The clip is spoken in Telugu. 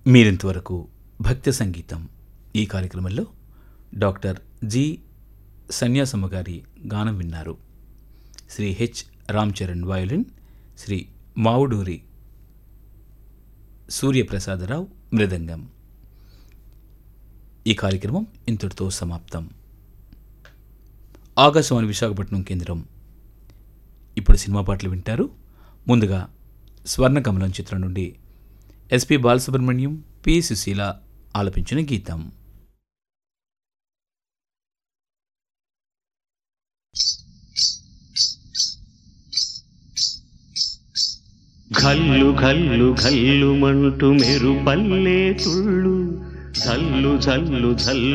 మీరింతవరకు భక్తి సంగీతం ఈ కార్యక్రమంలో డాక్టర్ జి సన్యాసమ్మ గారి గానం విన్నారు శ్రీ హెచ్ రామ్ చరణ్ వయోలిన్ శ్రీ మావుడూరి సూర్యప్రసాదరావు మృదంగం ఈ కార్యక్రమం ఇంతటితో సమాప్తం ఆకాశవాణి విశాఖపట్నం కేంద్రం ఇప్పుడు సినిమా పాటలు వింటారు ముందుగా స్వర్ణకమలం చిత్రం నుండి ఎస్పి బాలసుబ్రహ్మణ్యం పి సుశీల ఆలపించిన గీతం ఘల్లు ఘల్లు ఘల్లుమంటూ మెరుపల్లే తుళ్ళు జల్లు జల్లు జల్లు